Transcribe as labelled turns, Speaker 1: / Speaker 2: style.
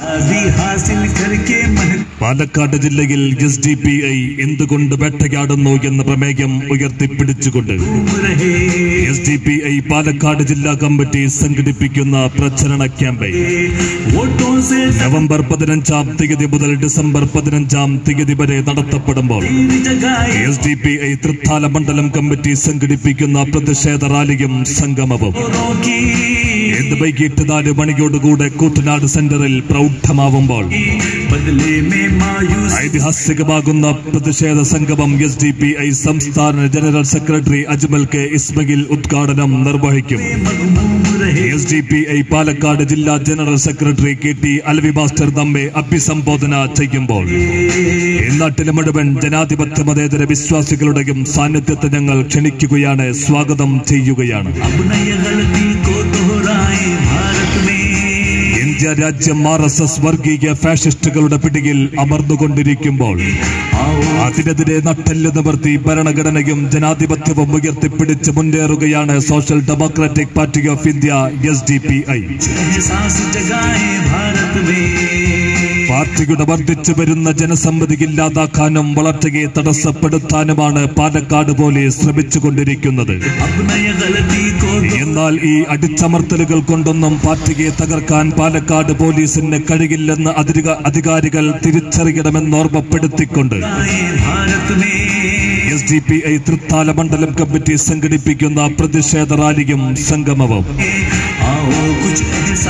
Speaker 1: बाजी हासिल करके महक
Speaker 2: പാലക്കാട് ജില്ലയിൽ എസ് ഡി പി ഐ എന്തുകൊണ്ട് വേട്ടയാടുന്നു എന്ന പ്രമേയം ഉയർത്തിപ്പിടിച്ചുകൊണ്ട്
Speaker 1: रहे
Speaker 2: S D P I Palakkad ജില്ലാ കമ്മിറ്റി സംഘടിപ്പിക്കുന്ന പ്രചരണ ക്യാമ്പയിൻ
Speaker 1: वोटों से
Speaker 2: നവംബർ പതിനഞ്ചാം തീയതി മുതൽ ഡിസംബർ പതിനഞ്ചാം തീയതി വരെ നടത്തപ്പെടുമ്പോൾ
Speaker 1: तीन जगाए
Speaker 2: S D P I Thrithala മണ്ഡലം കമ്മിറ്റി സംഘടിപ്പിക്കുന്ന പ്രതിഷേധ റാലിയും സംഗമവും
Speaker 1: औरों की
Speaker 2: ഇന്ന് വൈകിട്ട് നാല് മണിയോടുകൂടെ കൂട്ടനാട് സെന്ററിൽ പ്രൗഢമാവുമ്പോൾ
Speaker 1: बदले में मायूस
Speaker 2: ഐതിഹാസികമാകുന്ന പ്രതിഷേധ സംഗമം എസ് ഡി പി ഐ സംസ്ഥാന general secretary Ajmal K Ismail ഉദ്ഘാടനം നിർവഹിക്കും
Speaker 1: मगमूम रहे
Speaker 2: S D P I Palakkad ജില്ലാ general secretary K T Alavi master നമ്മെ അഭിസംബോധന ചെയ്യുമ്പോൾ ഈ നാട്ടിലെ മുഴുവൻ ജനാധിപത്യ മതേതര വിശ്വാസികളുടെയും സാന്നിധ്യത്തെ ഞങ്ങൾ ക്ഷണിക്കുകയാണ് സ്വാഗതം ചെയ്യുകയാണ്
Speaker 1: अब न ये गलती को दोहराए भारत में
Speaker 2: ഇന്ത്യ രാജ്യം ആർ എസ് എസ് വർഗീയ ഫാഷിസ്റ്റുകളുടെ പിടിയിൽ അമർന്നുകൊണ്ടിരിക്കുമ്പോൾ
Speaker 1: आओ
Speaker 2: അതിനെതിരെ നട്ടെല്ല് നിവർത്തി ഭരണഘടനയും ജനാധിപത്യവും ഉയർത്തിപ്പിടിച്ച് മുന്നേറുകയാണ് social democratic party of India S D P I
Speaker 1: एहसास जगाए भारत में
Speaker 2: പാർട്ടിയുടെ വർദ്ധിച്ചു വരുന്ന ജനസമ്മതി ഇല്ലാതാക്കാനും വളർച്ചയെ തടസ്സപ്പെടുത്താനുമാണ് പാലക്കാട് പോലീസ് ശ്രമിച്ചുകൊണ്ടിരിക്കുന്നത്
Speaker 1: अब न ये गलती को
Speaker 2: എന്നാൽ ഈ അടിച്ചമർത്തലുകൾ കൊണ്ടൊന്നും പാർട്ടിയെ തകർക്കാൻ പാലക്കാട് പോലീസിന് കഴിയില്ലെന്ന് അധിക- അധികാരികൾ തിരിച്ചറിയണമെന്ന് ഓർമ്മപ്പെടുത്തിക്കൊണ്ട്
Speaker 1: दोहराए भारत में
Speaker 2: S D P I Thrithala മണ്ഡലം കമ്മിറ്റി സംഘടിപ്പിക്കുന്ന പ്രതിഷേധ റാലിയും സംഗമവും
Speaker 1: आओ कुछ एहसास